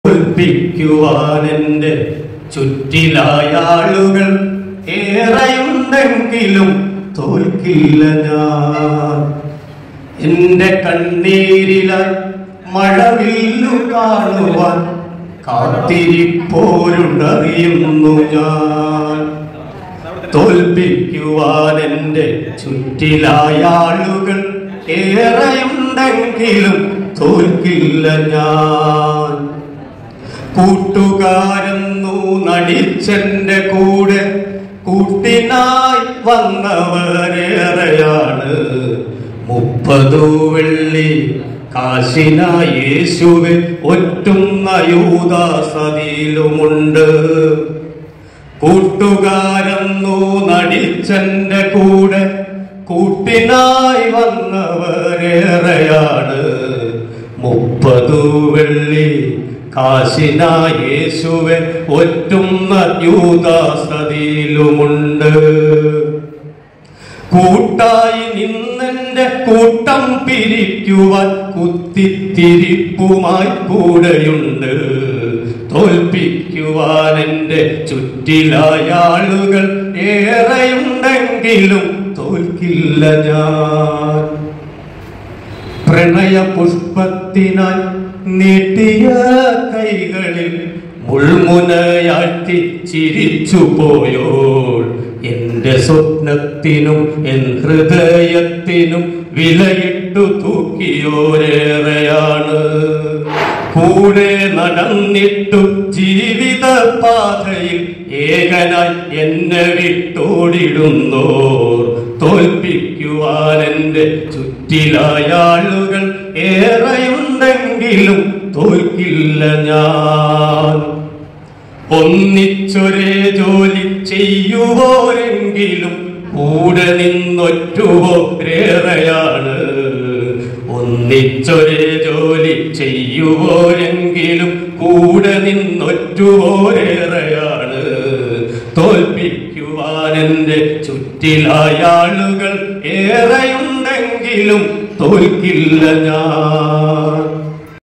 തോൽപ്പിക്കുവാൻ എൻ്റെ ചുറ്റിലായ ആളുകൾ ഏറെയുണ്ടെങ്കിലും തോൽക്കില്ല ഞാൻ എന്റെ കണ്ണീരിലായി മഴവില്ലു കാണുവാൻ കാത്തിരിപ്പോരുണ്ടറിയുന്നു ഞാൻ തോൽപ്പിക്കുവാൻ എൻ്റെ ചുറ്റിലായ ആളുകൾ ഏറെയുണ്ടെങ്കിലും തോൽക്കില്ല ഞാൻ കൂട്ടുകാരെന്നു നടിച്ചെന്റെ കൂടെ കൂട്ടിനായി വന്നവരേറെയാണ് മുപ്പതു വെള്ളി കാശിനായി യേശുവെ ഒറ്റുന്ന യൂദാസതിയിലുമുണ്ട് കൂട്ടുകാരെന്നു നടിച്ചെന്റെ കൂടെ കൂട്ടിനായി വന്നവരേറെയാണ് മുപ്പതു വെള്ളി കാശിനായി യേശുവെ ഒറ്റുന്ന യൂദാസതിയിലുമുണ്ട് കൂട്ടായി നിന്നെന്റെ കൂട്ടം പിരിക്കുവാൻ കുത്തിത്തിരിപ്പുമായി കൂടെയുണ്ട് തോൽപ്പിക്കുവാൻ എന്റെ ചുറ്റിലായ ആളുകൾ ഏറെയുണ്ടെങ്കിലും തോൽക്കില്ല ഞാൻ പ്രണയ പുഷ്പത്തിനായി നീട്ടിയ കൈകളിൽ മുൾമുനയാറ്റി ചിരിച്ചു പോയോൾ എന്റെ സ്വപ്നത്തിനും എൻ ഹൃദയത്തിനും വിലയിട്ടു തൂക്കിയോരേറെയാണ് കൂടെ നടന്നിട്ടു ജീവിത പാതയിൽ ഏകനായി എന്നെ വിട്ടോടിടുന്നോർ തോൽപ്പിക്കുവാൻ എന്റെ ചുറ്റിലായ ആളുകൾ ഏറെയുണ്ടെങ്കിലും തോൽക്കില്ല ഞാൻ ഒന്നിച്ചൊരേ ജോലി ചെയ്യുവോരെങ്കിലും കൂടെ നിന്നൊറ്റുവോരേറെയാണ് ഒന്നിച്ചൊരേ ജോലി ചെയ്യുവോരെങ്കിലും കൂടെ നിന്നൊറ്റുവോരേറെയാണ് തോൽപ്പിക്കുവാൻ എന്റെ ചുറ്റിലായ ആളുകൾ ഏറെയുണ്ടെങ്കിലും തോൽക്കില്ല ഞാൻ